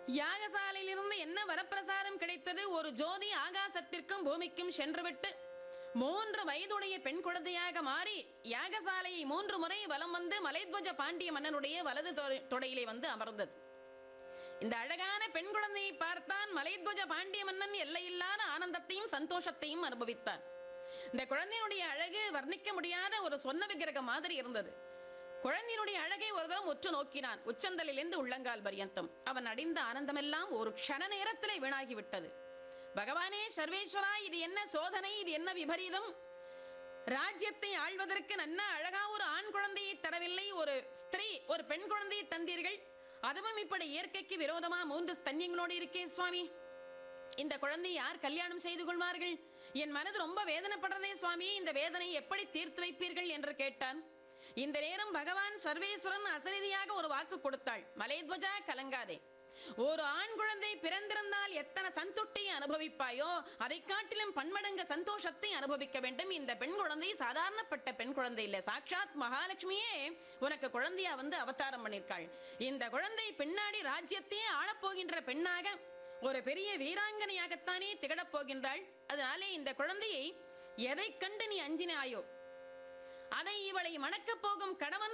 யாகசாலையிலிருந்து என்ன வரப்பிரசாதம் கிடைத்தது ஒரு ஜோதி ஆகாசத்திற்கும் பூமிக்கும் சென்றுவிட்டு மூன்று வயதுடைய பெண் குழந்தையாக மாறி யாகசாலையை மூன்று முறை வலம் வந்து மலைத்வஜ பாண்டிய மன்னனுடைய வலது தொ- தொடையிலே வந்து அமர்ந்தது இந்த அழகான பெண் குழந்தையை பார்த்தான் மலைத்வஜ பாண்டிய மன்னன் எல்லையில்லாத ஆனந்தத்தையும் சந்தோஷத்தையும் அனுபவித்தான் இந்த குழந்தையினுடைய அழகு வர்ணிக்க முடியாத ஒரு சொன்ன விக்கிரகம் மாதிரி இருந்தது குழந்தையினுடைய அழகை ஒரு தரம் உற்று நோக்கினான் உச்சந்தலிலிருந்து உள்ளங்கால் பரியந்தம் அவன் அடைந்த ஆனந்தமெல்லாம் ஒரு க்ஷண நேரத்திலே வீணாகி விட்டது பகவானே சர்வேஸ்வரா இது என்ன சோதனை இது என்ன விபரீதம் ராஜ்யத்தை ஆள்வதற்கு நன்ன அழகா ஒரு ஆண் குழந்தையை தரவில்லை ஒரு ஸ்திரீ ஒரு பெண் குழந்தையை தந்தீர்கள் அதுவும் இப்படி இயற்கைக்கு விரோதமா மூன்று ஸ்தன்யங்களோடு இருக்கே சுவாமி இந்த குழந்தை யார் கல்யாணம் செய்து கொள்வார்கள் என் மனது ரொம்ப வேதனைப்படுறதே சுவாமி இந்த வேதனை எப்படி தீர்த்து வைப்பீர்கள் என்று கேட்டான் இந்த நேரம் பகவான் சர்வேஸ்வரன் அசரீதியாக ஒரு வாக்கு கொடுத்தாள் மலைத்வஜா கலங்காதே ஒரு ஆண் குழந்தை பிறந்திருந்தால் எத்தனை சந்துட்டியை அனுபவிப்பாயோ அதை காட்டிலும் பன்மடங்கு சந்தோஷத்தை அனுபவிக்க வேண்டும் இந்த பெண் குழந்தை சாதாரணப்பட்ட பெண் குழந்தை இல்லை சாட்சாத் மகாலட்சுமியே உனக்கு குழந்தையா வந்து அவதாரம் பண்ணியிருக்காள் இந்த குழந்தை பின்னாடி ராஜ்யத்தையே ஆளப்போகின்ற பெண்ணாக ஒரு பெரிய வீராங்கனையாகத்தானே திகழப் போகின்றாள் அதனாலே இந்த குழந்தையை எதைக் கண்டு நீ அஞ்சினாயோ அதை இவளை மணக்கப் போகும் கணவன்